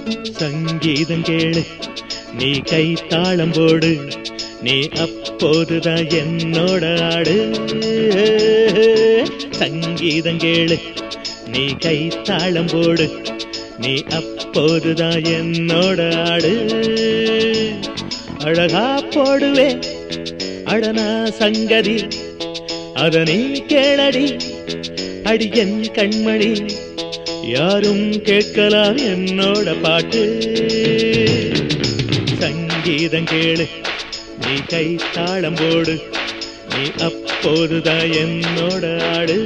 சங்கீதம் கேளு நீ கை தாளம் போடு நீ அப்போதுதான் என்னோட ஆடு சங்கீதம் கேளு நீ கை தாளம் போடு நீ அப்போதுதான் என்னோட ஆடு அழகா போடுவே அடனா சங்கதி அத நீ கேளடி அடியன் கண்மணி யாரும் கேட்கலாம் என்னோட பாட்டு சங்கீதம் கேளு நீ கை தாளம் போடு நீ அப்போதுதான் என்னோட ஆடு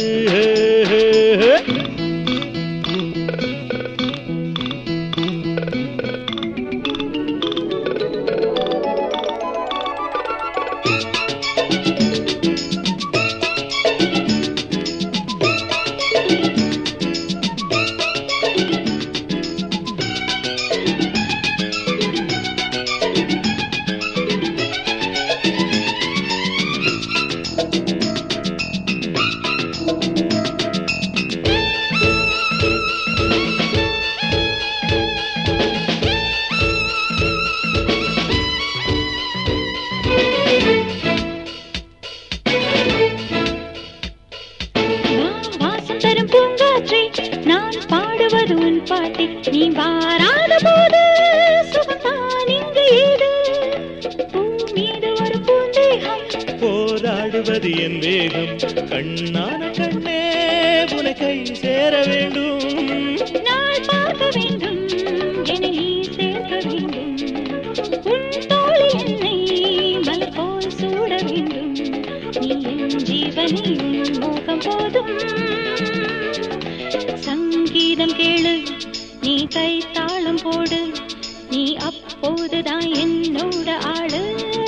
வா, வாசம் தரும் பூங்காற்றே நான் பாடுவது உன் பாட்டை நீ வாராத போது சுகம்தான் இங்கு ஏது பூ மீது ஒரு பூந்தேகம் போராடுவது என் வேகம் கண்ணான கண்ணே உன கை சேர வேண்டும் நாள் பார்க்க வேண்டும் என்னை நீ சேர்க்க வேண்டும் உன் தோளில் என்னை மலர் போல் சூட வேண்டும் நீ என் ஜீவனே உன் மோகம் போதும் சங்கீதம் கேளு நீ கை தாளம் போடு நீ அப்போதுதான் என்னோட ஆளு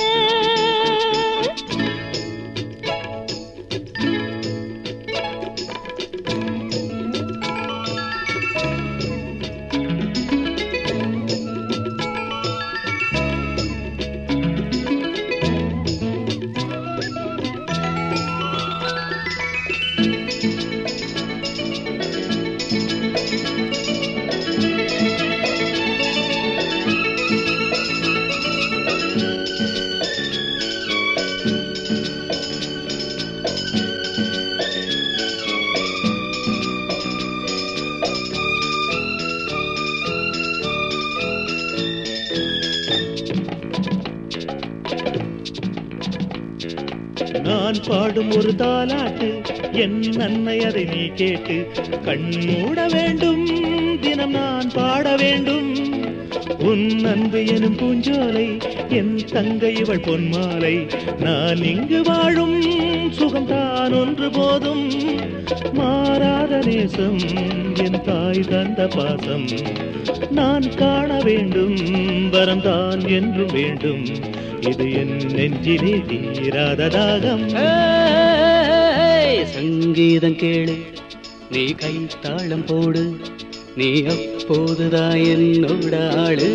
நான் பாடும் ஒரு தாலாட்டு என் அன்னை அதை நீ கேட்டு கண் மூட வேண்டும் தினம் நான் பாட வேண்டும் உன் அன்பு எனும் பூஞ்சோலை என் தங்கை இவள் பொன்மாலை நான் இங்கு வாழும் சுகம்தான் ஒன்று போதும் மாறாத நேசம் என் தாய் தந்த பாசம் நான் காண வேண்டும் வரம் தான் என்றும் வேண்டும் இது என் நெஞ்சிலே தீராத தாகம் ஏய், சங்கீதம் கேளு நீ கை தாளம் போடு நீ அப்போதுதான் என்னோட ஆளு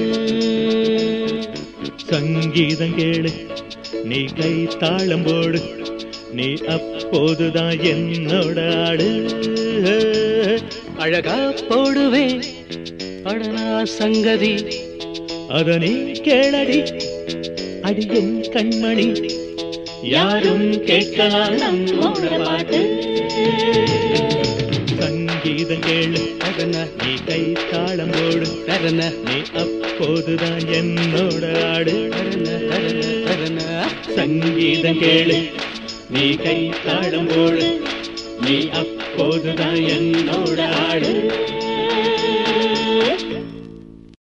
சங்கீதம் கேளு நீ கை தாளம் போடு நீ அப்போதுதான் என்னோட ஆடு அழகா போடுவே அடனா சங்கதி அத நீ கேளடி அடியன் கண்மணி யாரும் கேட்கலாம் நம்மோட பாட்டு சங்கீதம் கேளு தரன நீ கை தாளம் போடு தரன நீ அப்போதுதான் என்னோட ஆடு தரன தரன தரன சங்கீதம் கேளு நீ கை தாளம் போடு நீ அப்போதுதான் என்னோட ஆடு